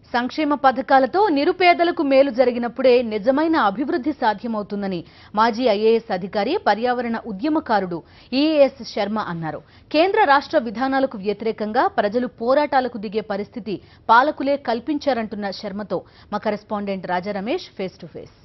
సంక్షేమ పథకాలతో నిరుపేదలకు మేలు జరిగినప్పుడే నిజమైన అభివృద్ధి సాధ్యమవుతుందని మాజీ ఐఏఎస్ అధికారి పర్యావరణ ఉద్యమకారుడు ఈఏఎస్ శర్మ అన్నారు కేంద్ర రాష్ట్ర విధానాలకు వ్యతిరేకంగా ప్రజలు పోరాటాలకు దిగే పరిస్థితి పాలకులే కల్పించారంటున్న శర్మతో మా correspondent Raja Ramesh face to face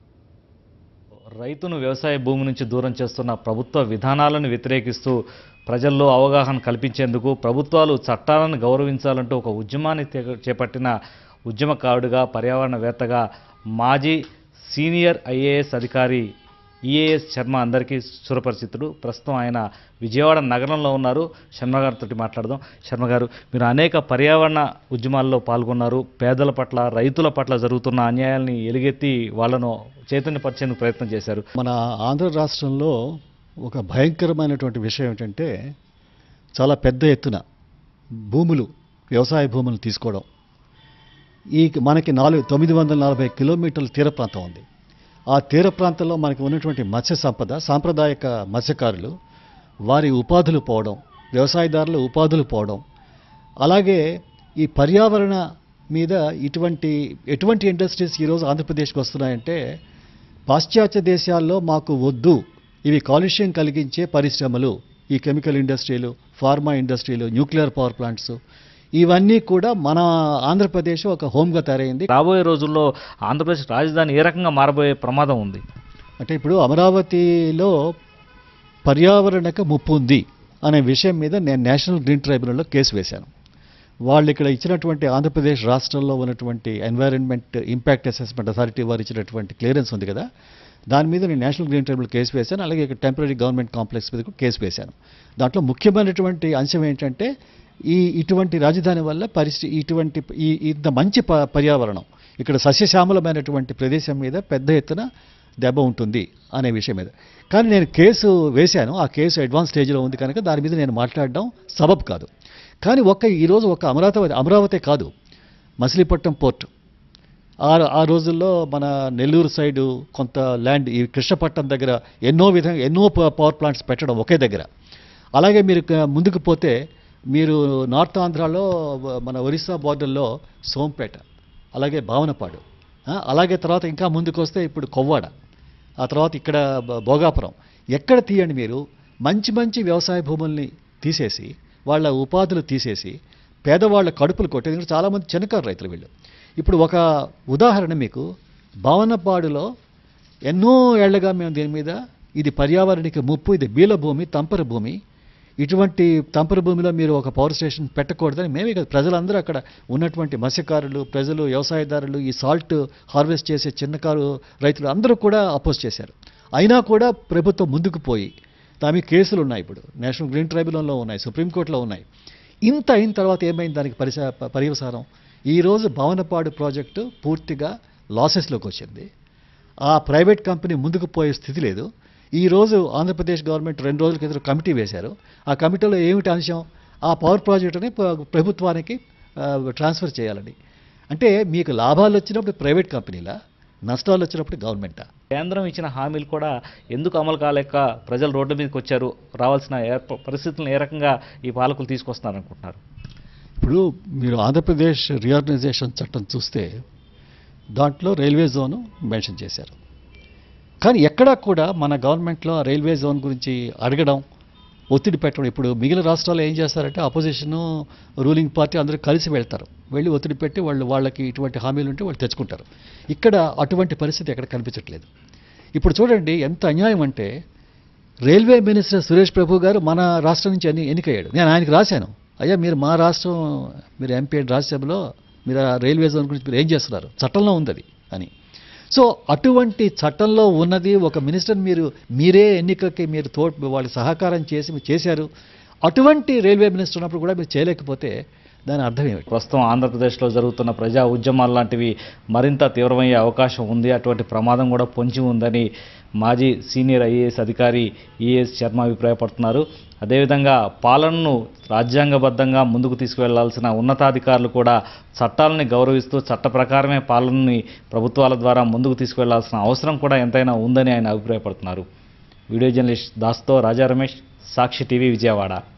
రైతును వ్యవసాయ భూమి నుంచి దూరం చేస్తున్న ప్రభుత్వ విధానాలను వ్యతిరేకిస్తూ ప్రజల్లో అవగాహన కల్పించేందుకు ప్రభుత్వాలు చట్టాలను గౌరవించాలంటూ ఒక ఉద్యమాన్ని తెగ- చేపట్టిన ఉద్యమకారుడిగా పర్యావరణవేత్తగా మాజీ సీనియర్ ఐఏఎస్ అధికారి ఈఏఎస్ శర్మ అందరికీ సురపరిచితుడు ప్రస్తుతం ఆయన విజయవాడ నగరంలో ఉన్నారు శర్మ గారితో మాట్లాడదాం శర్మ గారు మీరు అనేక పర్యావరణ ఉద్యమాల్లో పాల్గొన్నారు పేదల పట్ల రైతుల పట్ల జరుగుతున్న అన్యాయాల్ని ఎలుగెత్తి వాళ్ళను చైతన్యపరిచేందుకు ప్రయత్నం చేశారు మన ఆంధ్ర రాష్ట్రంలో ఒక భయంకరమైనటువంటి విషయం ఏంటంటే చాలా పెద్ద ఎత్తున భూములు వ్యవసాయ భూములు తీసుకోవడం ఈ మనకి నాలుగు తొమ్మిది వందల నలభై కిలోమీటర్ల తీర ప్రాంతం ఉంది ఆ తీర ప్రాంతంలో మనకి ఉన్నటువంటి మత్స్య సంపద సాంప్రదాయక మత్స్యకారులు వారి ఉపాధులు పోవడం వ్యవసాయదారుల ఉపాధులు పోవడం అలాగే ఈ పర్యావరణ మీద ఇటువంటి ఎటువంటి ఇండస్ట్రీస్ ఈరోజు ఆంధ్రప్రదేశ్కి వస్తున్నాయంటే పాశ్చాత్య దేశాల్లో మాకు వద్దు ఇవి కాలుష్యం కలిగించే పరిశ్రమలు ఈ కెమికల్ ఇండస్ట్రీలు ఫార్మా ఇండస్ట్రీలు న్యూక్లియర్ పవర్ ప్లాంట్స్ ఇవన్నీ కూడా మన ఆంధ్రప్రదేశ్ ఒక హోమ్గా తయారైంది రాబోయే రోజుల్లో ఆంధ్రప్రదేశ్ రాజధాని ఏ రకంగా మారబోయే ప్రమాదం ఉంది అంటే ఇప్పుడు అమరావతిలో పర్యావరణకు ముప్పు ఉంది అనే విషయం మీద నేను నేషనల్ గ్రీన్ ట్రైబ్యునల్లో కేసు వేశాను వాళ్ళు ఇక్కడ ఇచ్చినటువంటి ఆంధ్రప్రదేశ్ రాష్ట్రంలో ఉన్నటువంటి ఎన్వైరన్మెంట్ ఇంపాక్ట్ అసెస్మెంట్ అథారిటీ వారు ఇచ్చినటువంటి క్లియరెన్స్ ఉంది కదా దాని మీద నేను నేషనల్ గ్రీన్ ట్రైబ్యునల్ కేసు వేశాను అలాగే ఇక్కడ టెంపరీ గవర్నమెంట్ కాంప్లెక్స్ మీద కూడా కేసు వేశాను దాంట్లో ముఖ్యమైనటువంటి అంశం ఏంటంటే ఈ ఇటువంటి రాజధాని వల్ల పరిస్థితి ఇటువంటి ఈ ఇంత మంచి ప- పర్యావరణం ఇక్కడ సస్యశ్యామలమైనటువంటి ప్రదేశం మీద పెద్ద ఎత్తున దెబ్బ ఉంటుంది అనే విషయం మీద కానీ నేను కేసు వేశాను ఆ కేసు అడ్వాన్స్ స్టేజ్లో ఉంది కనుక దాని మీద నేను మాట్లాడడం సబబ్ కాదు కానీ ఒక్క ఈరోజు ఒక అమరావతి అమరావతి కాదు మచిలీపట్నం పోర్టు ఆ ఆ రోజుల్లో మన నెల్లూరు సైడు కొంత ల్యాండ్ ఈ కృష్ణపట్నం దగ్గర ఎన్నో విధంగా ఎన్నో ప- పవర్ ప్లాంట్స్ పెట్టడం ఒకే దగ్గర అలాగే మీరు క- ముందుకు పోతే మీరు నార్త్ ఆంధ్రాలో వ- మన ఒరిస్సా బార్డర్లో సోంపేట అలాగే భావనపాడు ఆ, అలాగే తర్వాత ఇంకా ముందుకు వస్తే ఇప్పుడు కొవ్వాడ ఆ తర్వాత ఇక్కడ బ- భోగాపురం ఎక్కడ తీయండి మీరు మంచి మంచి వ్యవసాయ భూముల్ని తీసేసి వాళ్ళ ఉపాధులు తీసేసి పేదవాళ్ళ కడుపులు కొట్టి ఎందుకంటే చాలామంది చిన్నకారు రైతులు వీళ్ళు ఇప్పుడు ఒక ఉదాహరణ మీకు భావనపాడులో ఎన్నో ఏళ్లగా మేము దీని మీద ఇది పర్యావరణానికి ముప్పు ఇది బీల భూమి తంపర భూమి ఇటువంటి తంపర భూమిలో మీరు ఒక పవర్ స్టేషన్ పెట్టకూడదని మేమే కాదు ప్రజలందరూ అక్కడ ఉన్నటువంటి మత్స్యకారులు ప్రజలు వ్యవసాయదారులు ఈ సాల్ట్ హార్వెస్ట్ చేసే చిన్నకారు రైతులు అందరూ కూడా అపోజ్ చేశారు అయినా కూడా ప్రభుత్వం ముందుకు పోయి దాని మీద కేసులు ఉన్నాయి ఇప్పుడు నేషనల్ గ్రీన్ ట్రైబ్యునల్లో ఉన్నాయి సుప్రీంకోర్టులో ఉన్నాయి ఇంత అయిన తర్వాత ఏమైంది దానికి పరిస పర్యవసానం ఈరోజు భవనపాడు ప్రాజెక్టు పూర్తిగా లాసెస్లోకి వచ్చింది ఆ ప్రైవేట్ కంపెనీ ముందుకు పోయే స్థితి లేదు ఈ రోజు ఆంధ్రప్రదేశ్ గవర్నమెంట్ రెండు రోజుల క్రితం కమిటీ వేశారు ఆ కమిటీలో ఏమిటి అంశం ఆ పవర్ ప్రాజెక్టుని ప్ర- ప్రభుత్వానికి ఆ, ట్రాన్స్ఫర్ చేయాలని అంటే మీకు లాభాలు వచ్చినప్పుడు ప్రైవేట్ కంపెనీలా నష్టాలు వచ్చినప్పుడు గవర్నమెంటా కేంద్రం ఇచ్చిన హామీలు కూడా ఎందుకు అమలు కాలేక ప్రజలు రోడ్డు మీదకి వచ్చారు రావాల్సిన ఏర్ప పరిస్థితులను ఏ రకంగా ఈ పాలకులు తీసుకొస్తున్నారు అనుకుంటున్నారు ఇప్పుడు మీరు ఆంధ్రప్రదేశ్ రీఆర్గనైజేషన్ చట్టం చూస్తే దాంట్లో రైల్వే జోను మెన్షన్ చేశారు కానీ ఎక్కడా కూడా మన గవర్నమెంట్లో ఆ రైల్వే జోన్ గురించి అడగడం ఒత్తిడి పెట్టడం ఇప్పుడు మిగిలిన రాష్ట్రాల్లో ఏం చేస్తారంటే అపోజిషన్ రూలింగ్ పార్టీ అందరూ కలిసి వెళ్తారు వెళ్ళి ఒత్తిడి పెట్టి వాళ్ళు వాళ్ళకి ఇటువంటి హామీలు ఉంటే వాళ్ళు తెచ్చుకుంటారు ఇక్కడ అటువంటి పరిస్థితి ఎక్కడ కనిపించట్లేదు ఇప్పుడు చూడండి ఎంత అన్యాయం అంటే రైల్వే మినిస్టర్ సురేష్ ప్రభు గారు మన రాష్ట్రం నుంచి ఎన్ని ఎన్నికయ్యాడు నేను ఆయనకి రాశాను అయ్యా మీరు మా రాష్ట్రం మీరు ఎంపీ రాజ్యసభలో మీరు ఆ రైల్వే జోన్ గురించి మీరు ఏం చేస్తున్నారు చట్టంలో ఉంది అది అని సో అటువంటి చట్టంలో ఉన్నది ఒక మినిస్టర్ మీరు మీరే ఎన్నికకి మీరు తో వాళ్ళు సహకారం చేసి మీరు చేశారు అటువంటి రైల్వే మినిస్టర్ ఉన్నప్పుడు కూడా మీరు చేయలేకపోతే దాని అర్థం ఏమిటి ప్రస్తుతం ఆంధ్రప్రదేశ్లో జరుగుతున్న ప్రజా ఉద్యమాలు లాంటివి మరింత తీవ్రమయ్యే అవకాశం ఉంది అటువంటి ప్రమాదం కూడా పొంచి ఉందని మాజీ సీనియర్ ఐఏఎస్ అధికారి ఈఎస్ శర్మ అభిప్రాయపడుతున్నారు అదేవిధంగా పాలనను రాజ్యాంగబద్ధంగా ముందుకు తీసుకువెళ్లాల్సిన ఉన్నతాధికారులు కూడా చట్టాలని గౌరవిస్తూ చట్ట ప్రకారమే పాలనని ప్రభుత్వాల ద్వారా ముందుకు తీసుకువెళ్లాల్సిన అవసరం కూడా ఎంతైనా ఉందని ఆయన అభిప్రాయపడుతున్నారు వీడియో జర్నలిస్ట్ దాస్తో రాజా రమేష్ సాక్షి టీవీ విజయవాడ